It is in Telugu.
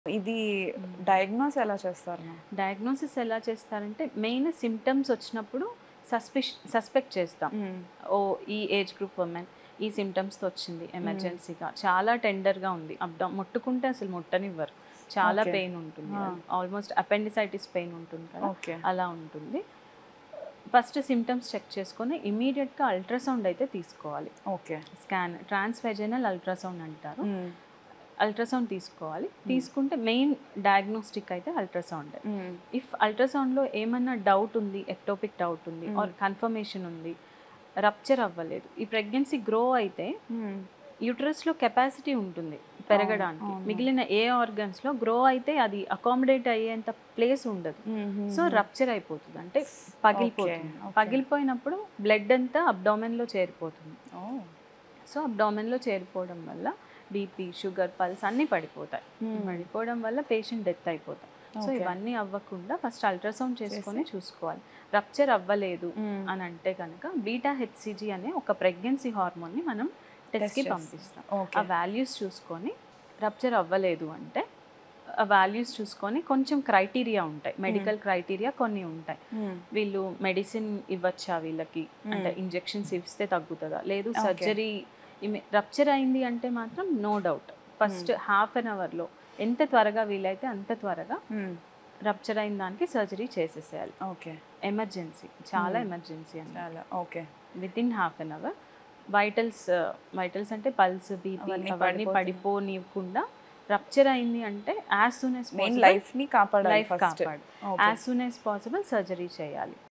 ఇది డయాగ్నోస్ ఎలా చేస్తారు మ్యామ్ డయాగ్నోసిస్ ఎలా చేస్తారంటే మెయిన్ సిమ్టమ్స్ వచ్చినప్పుడు సస్పిష్ సస్పెక్ట్ చేస్తాం ఓ ఈ ఏజ్ గ్రూప్ ఉమెన్ ఈ సిమ్టమ్స్తో వచ్చింది ఎమర్జెన్సీగా చాలా టెండర్గా ఉంది అబ్డా ముట్టుకుంటే అసలు ముట్టనివ్వరు చాలా Okay. పెయిన్ ఉంటుంది Ah. ఆల్మోస్ట్ అపెండిసైటిస్ పెయిన్ ఉంటుంది కదా ఓకే అలా ఉంటుంది ఫస్ట్ సిమ్టమ్స్ చెక్ చేసుకొని ఇమీడియట్గా అల్ట్రాసౌండ్ అయితే తీసుకోవాలి ఓకే స్కాన్ ట్రాన్స్వెజనల్ అల్ట్రాసౌండ్ అంటారు అల్ట్రాసౌండ్ తీసుకోవాలి తీసుకుంటే మెయిన్ డయాగ్నోస్టిక్ అయితే అల్ట్రాసౌండ్ ఇఫ్ అల్ట్రాసౌండ్లో ఏమన్నా డౌట్ ఉంది ఎక్టోపిక్ డౌట్ ఉంది Mm. ఆర్ కన్ఫర్మేషన్ ఉంది రప్చర్ అవ్వలేదు ఈ ప్రెగ్నెన్సీ గ్రో అయితే యూట్రస్లో కెపాసిటీ ఉంటుంది పెరగడానికి అవును. మిగిలిన ఏ ఆర్గన్స్లో గ్రో అయితే అది అకామిడేట్ అయ్యేంత ప్లేస్ ఉండదు సో రప్చర్ అయిపోతుంది అంటే పగిలిపోతుంది okay. పగిలిపోయినప్పుడు బ్లడ్ అంతా అబ్డామెన్లో చేరిపోతుంది సో అబ్డామెన్లో చేరిపోవడం వల్ల బీపీ షుగర్ పల్స్ అన్నీ పడిపోతాయి పడిపోవడం వల్ల పేషెంట్ డెత్ అయిపోతాయి సో Okay. ఇవన్నీ అవ్వకుండా ఫస్ట్ అల్ట్రాసౌండ్ చేసుకొని చూసుకోవాలి రప్చర్ అవ్వలేదు అని అంటే కనుక బీటా హెచ్సిజీ అనే ఒక ప్రెగ్నెన్సీ హార్మోన్ని మనం టెస్ట్కి చేస్తాం. పంపిస్తాం ఓకే ఆ వాల్యూస్ చూసుకొని రప్చర్ అవ్వలేదు అంటే ఆ వాల్యూస్ చూసుకొని కొంచెం క్రైటీరియా ఉంటాయి మెడికల్ క్రైటీరియా కొన్ని ఉంటాయి వీళ్ళు మెడిసిన్ ఇవ్వచ్చా వీళ్ళకి అంటే ఇంజెక్షన్స్ ఇస్తే తగ్గుతుందా లేదు Okay. సర్జరీ రప్చర్ అయింది అంటే మాత్రం no doubt first half an అవర్లో ఎంత త్వరగా వీలైతే అంత త్వరగా రప్చర్ అయిన దానికి సర్జరీ చేసేసేయాలి ఓకే ఎమర్జెన్సీ చాలా Hmm. ఎమర్జెన్సీ అండి చాలా okay within half an hour vitals vitals అంటే పల్స్ బీపీ అవన్నీ అవన్నీ పడిపోతున్నాయి. పడిపోనివ్వకుండా రప్చర్ అయింది అంటే as soon as main life ని కాపాడాలి లైఫ్ ఫస్ట్ కాపాడు as soon as possible surgery చేయాలి